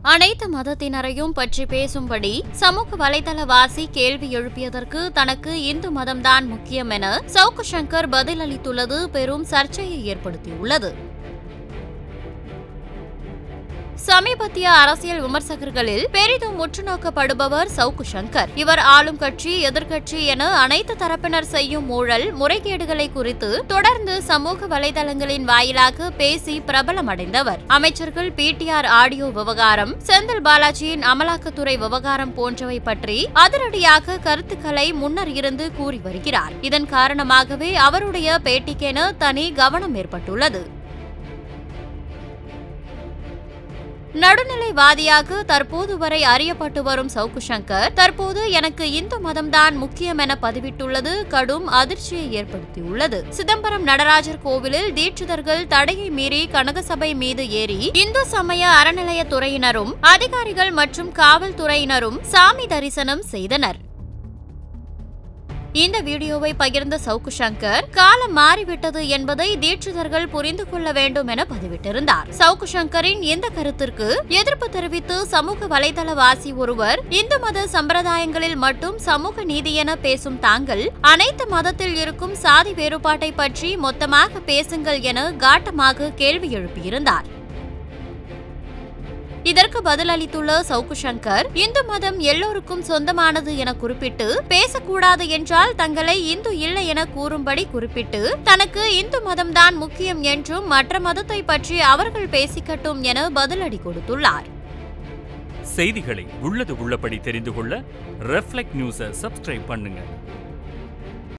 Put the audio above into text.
அனைத்து மதத்தினரையும் பற்றி பேசும்படி சமூக வலைதளவாசி கேள்வி எழுப்பியதற்கு தனக்கு இந்து மதம்தான் முக்கியம் என சவுக்கு சங்கர் பதிலளித்துள்ளது பெரும் சர்ச்சையை ஏற்படுத்தியுள்ளது சமீபத்திய அரசியல் விமர்சகர்களில் பெரிதும் உற்றுநோக்கப்படுபவர் சவுக்கு சங்கர் இவர் ஆளும் கட்சி எதிர்க்கட்சி என அனைத்து தரப்பினர் செய்யும் ஊழல் முறைகேடுகளை குறித்து தொடர்ந்து சமூக வலைதளங்களின் வாயிலாக பேசி பிரபலமடைந்தவர் அமைச்சர்கள் பிடிஆர் ஆடியோ விவகாரம் செந்தில் பாலாஜியின் அமலாக்கத்துறை விவகாரம் போன்றவை பற்றி அதிரடியாக கருத்துக்களை முன்னர் இருந்து கூறி வருகிறார் இதன் காரணமாகவே அவருடைய பேட்டிக்கென தனி கவனம் ஏற்பட்டுள்ளது நடுநிலைவாதியாக தற்போது வரை அறியப்பட்டு வரும் சவுக்கு சங்கர் தற்போது எனக்கு இந்து மதம்தான் முக்கியம் என பதிவிட்டுள்ளது கடும் அதிர்ச்சியை ஏற்படுத்தியுள்ளது சிதம்பரம் நடராஜர் கோவிலில் தீட்சிதர்கள் தடையை மீறி கனகசபை மீது ஏறி இந்து சமய அறநிலையத்துறையினரும் அதிகாரிகள் மற்றும் காவல்துறையினரும் சாமி தரிசனம் செய்தனர் இந்த வீடியோவை பகிர்ந்த சவுக்கு சங்கர் காலம் மாறிவிட்டது என்பதை தீட்சிதர்கள் புரிந்து கொள்ள வேண்டும் என பதிவிட்டிருந்தார் சவுக்கு சங்கரின் இந்த கருத்திற்கு எதிர்ப்பு தெரிவித்து சமூக வலைதளவாசி ஒருவர் இந்து மத சம்பிரதாயங்களில் மட்டும் சமூக நீதி என பேசும் தாங்கள் அனைத்து மதத்தில் இருக்கும் சாதி வேறுபாட்டை பற்றி மொத்தமாக பேசுங்கள் என காட்டமாக கேள்வி எழுப்பியிருந்தார் இதற்கு பதிலளித்துள்ள சவுக்கு சங்கர் இந்து மதம் எல்லோருக்கும் சொந்தமானது என குறிப்பிட்டு பேசக்கூடாது என்றால் தங்களை இந்து இல்லை என கூறும்படி குறிப்பிட்டு தனக்கு இந்து மதம்தான் முக்கியம் என்றும் மற்ற மதத்தை பற்றி அவர்கள் பேசிக்கட்டும் என பதிலடி கொடுத்துள்ளார் செய்திகளை உள்ளது உள்ளபடி தெரிந்து கொள்ள ரெஃப்ளெக்ட் நியூஸை சப்ஸ்கிரைப் பண்ணுங்க